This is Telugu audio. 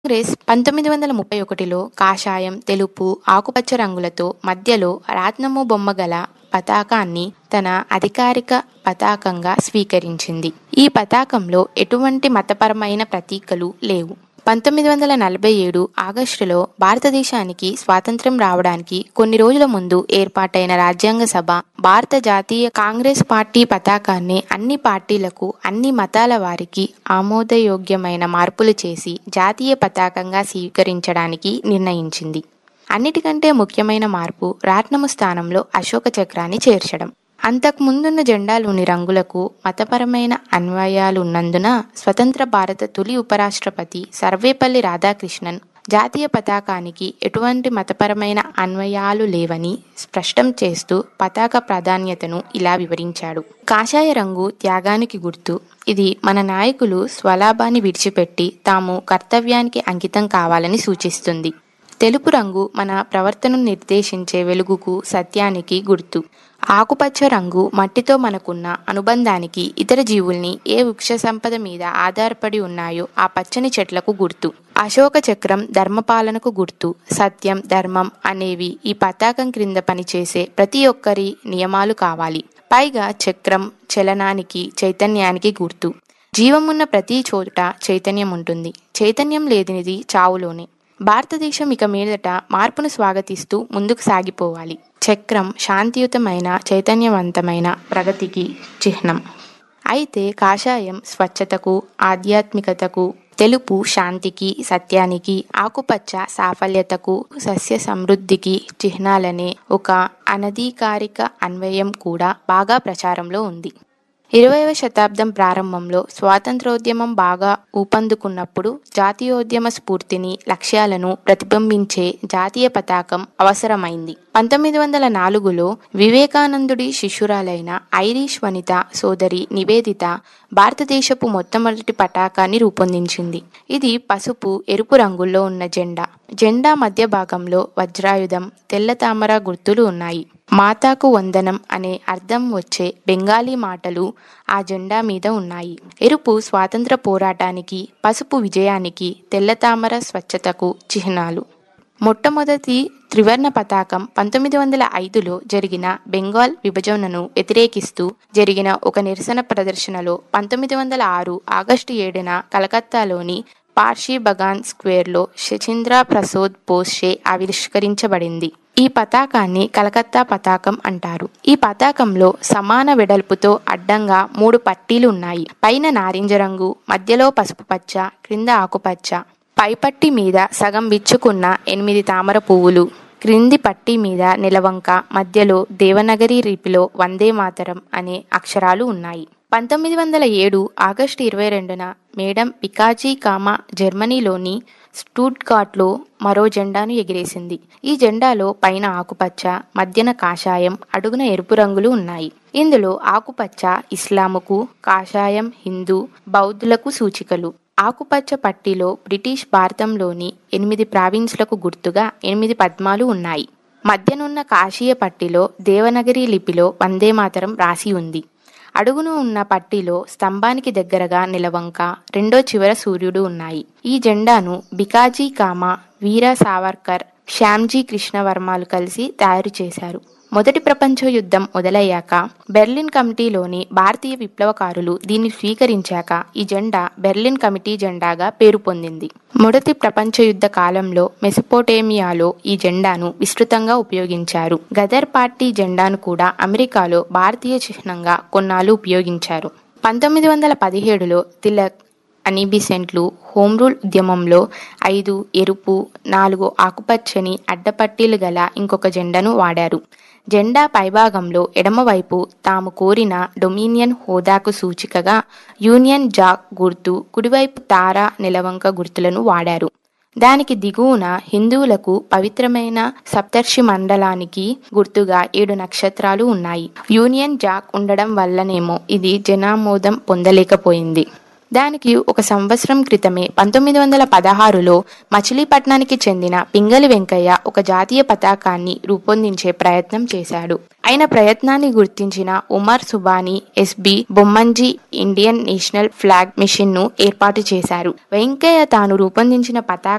కాంగ్రెస్ పంతొమ్మిది వందల ముప్పై ఒకటిలో కాషాయం తెలుపు ఆకుపచ్చ రంగులతో మధ్యలో రాట్నము బొమ్మ గల పతాకాన్ని తన అధికారిక పతాకంగా స్వీకరించింది ఈ పతాకంలో ఎటువంటి మతపరమైన ప్రతీకలు లేవు పంతొమ్మిది వందల నలభై ఏడు ఆగస్టులో భారతదేశానికి స్వాతంత్ర్యం రావడానికి కొన్ని రోజుల ముందు ఏర్పాటైన రాజ్యాంగ సభ భారత జాతీయ కాంగ్రెస్ పార్టీ పతాకాన్ని అన్ని పార్టీలకు అన్ని మతాల వారికి ఆమోదయోగ్యమైన మార్పులు చేసి జాతీయ పతాకంగా స్వీకరించడానికి నిర్ణయించింది అన్నిటికంటే ముఖ్యమైన మార్పు రాట్నము స్థానంలో అశోక చక్రాన్ని చేర్చడం అంతకు ముందున్న జెండాలోని రంగులకు మతపరమైన అన్వయాలున్నందున స్వతంత్ర భారత తొలి ఉపరాష్ట్రపతి సర్వేపల్లి రాధాకృష్ణన్ జాతీయ పతాకానికి ఎటువంటి మతపరమైన అన్వయాలు లేవని స్పష్టం చేస్తూ పతాక ప్రాధాన్యతను ఇలా వివరించాడు కాషాయ రంగు త్యాగానికి గుర్తు ఇది మన నాయకులు స్వలాభాన్ని విడిచిపెట్టి తాము కర్తవ్యానికి అంకితం కావాలని సూచిస్తుంది తెలుపు రంగు మన ప్రవర్తనను నిర్దేశించే వెలుగుకు సత్యానికి గుర్తు ఆకుపచ్చ రంగు మట్టితో మనకున్న అనుబంధానికి ఇతర జీవుల్ని ఏ వృక్ష సంపద మీద ఆధారపడి ఉన్నాయో ఆ పచ్చని చెట్లకు గుర్తు అశోక చక్రం ధర్మపాలనకు గుర్తు సత్యం ధర్మం అనేవి ఈ పతాకం క్రింద పనిచేసే ప్రతి ఒక్కరి నియమాలు కావాలి పైగా చక్రం చలనానికి చైతన్యానికి గుర్తు జీవమున్న ప్రతి చోట చైతన్యం ఉంటుంది చైతన్యం లేనిది చావులోనే భారతదేశం ఇక మీదట మార్పును స్వాగతిస్తూ ముందుకు సాగిపోవాలి చక్రం శాంతియుతమైన చైతన్యవంతమైన ప్రగతికి చిహ్నం అయితే కాషాయం స్వచ్ఛతకు ఆధ్యాత్మికతకు తెలుపు శాంతికి సత్యానికి ఆకుపచ్చ సాఫల్యతకు సస్య సమృద్ధికి చిహ్నాలనే ఒక అనధికారిక అన్వయం కూడా బాగా ప్రచారంలో ఉంది ఇరవైవ శతాబ్దం ప్రారంభంలో స్వాతంత్రోద్యమం బాగా ఊపందుకున్నప్పుడు జాతీయోద్యమ స్ఫూర్తిని లక్ష్యాలను ప్రతిబింబించే జాతీయ పతాకం అవసరమైంది పంతొమ్మిది వందల నాలుగులో వివేకానందుడి శిష్యురాలైన ఐరిష్ వనిత సోదరి నివేదిత భారతదేశపు మొట్టమొదటి పతాకాన్ని రూపొందించింది ఇది పసుపు ఎరుపు రంగుల్లో ఉన్న జెండా జెండా మధ్య భాగంలో వజ్రాయుధం తెల్ల తామర గుర్తులు ఉన్నాయి మాతాకు వందనం అనే అర్థం వచ్చే బెంగాలీ మాటలు ఆ జెండా మీద ఉన్నాయి ఎరుపు స్వాతంత్ర పోరాటానికి పసుపు విజయానికి తెల్లతామర స్వచ్ఛతకు చిహ్నాలు మొట్టమొదటి త్రివర్ణ పతాకం పంతొమ్మిది వందల ఐదులో జరిగిన బెంగాల్ విభజనను వ్యతిరేకిస్తూ జరిగిన ఒక నిరసన ప్రదర్శనలో పంతొమ్మిది వందల ఆరు ఆగస్టు ఏడున కలకత్తాలోని పార్షీ బగాన్ స్క్వేర్లో శచీంద్ర ప్రసోద్ పోస్షే ఆవిష్కరించబడింది ఈ పతాకాన్ని కలకత్తా పతాకం అంటారు ఈ పతాకంలో సమాన వెడల్పుతో అడ్డంగా మూడు పట్టీలు ఉన్నాయి పైన నారింజ రంగు మధ్యలో పసుపు పచ్చ క్రింద ఆకుపచ్చ పైపట్టి మీద సగం విచ్చుకున్న ఎనిమిది తామర పువ్వులు క్రింది పట్టీ మీద నిలవంక మధ్యలో దేవనగరి రీపిలో వందే మాతరం అనే అక్షరాలు ఉన్నాయి పంతొమ్మిది వందల ఏడు ఆగస్టు ఇరవై రెండున మేడం పికాజీ కామా జర్మనీలోని స్టూట్గాట్లో మరో జెండాను ఎగిరేసింది ఈ జెండాలో పైన ఆకుపచ్చ మధ్యన కాషాయం అడుగున ఎరుపు రంగులు ఉన్నాయి ఇందులో ఆకుపచ్చ ఇస్లాముకు కాషాయం హిందూ బౌద్ధులకు సూచికలు ఆకుపచ్చ పట్టిలో బ్రిటిష్ భారతంలోని ఎనిమిది ప్రావిన్స్లకు గుర్తుగా ఎనిమిది పద్మాలు ఉన్నాయి మధ్యనున్న కాషీయ పట్టిలో దేవనగరి లిపిలో వందే మాతరం రాసి ఉంది అడుగును ఉన్న పట్టీలో స్తంభానికి దగ్గరగా నిలవంక రెండో చివర సూర్యుడు ఉన్నాయి ఈ జెండాను బికాజీ కామా వీర సావర్కర్ శ్యామ్జీ కృష్ణవర్మలు కలిసి తయారు చేశారు మొదటి ప్రపంచ యుద్ధం మొదలయ్యాక బెర్లిన్ కమిటీలోని భారతీయ విప్లవకారులు దీన్ని స్వీకరించాక ఈ జెండా బెర్లిన్ కమిటీ జెండాగా పేరు పొందింది మొదటి ప్రపంచ యుద్ధ కాలంలో మెసపోటేమియాలో ఈ జెండాను విస్తృతంగా ఉపయోగించారు గదర్ పార్టీ జెండాను కూడా అమెరికాలో భారతీయ చిహ్నంగా కొన్నాళ్ళు ఉపయోగించారు పంతొమ్మిది వందల పదిహేడులో తిలక్ అనిబిసెంట్లు హోమ్ రూల్ ఉద్యమంలో ఐదు ఎరుపు నాలుగు ఆకుపచ్చని అడ్డపట్టీలు గల ఇంకొక జెండాను వాడారు జెండా పైభాగంలో ఎడమవైపు తాము కోరిన డొమినియన్ హోదాకు సూచికగా యూనియన్ జాక్ గుర్తు కుడివైపు తార నిలవంక గుర్తులను వాడారు దానికి దిగువన హిందువులకు పవిత్రమైన సప్తర్షి మండలానికి గుర్తుగా ఏడు నక్షత్రాలు ఉన్నాయి యూనియన్ జాక్ ఉండడం వల్లనేమో ఇది జనామోదం పొందలేకపోయింది దానికి ఒక సంవత్సరం క్రితమే పంతొమ్మిది వందల పదహారులో మచిలీపట్నానికి చెందిన పింగళి వెంకయ్య ఒక జాతీయ పతాకాన్ని రూపొందించే ప్రయత్నం చేశాడు ఆయన ప్రయత్నాన్ని గుర్తించిన Umar Subani SB Bommanji Indian national flag mission ను ఏర్పాటు చేశారు వెంకయ్య తాను రూపొందించిన పతాక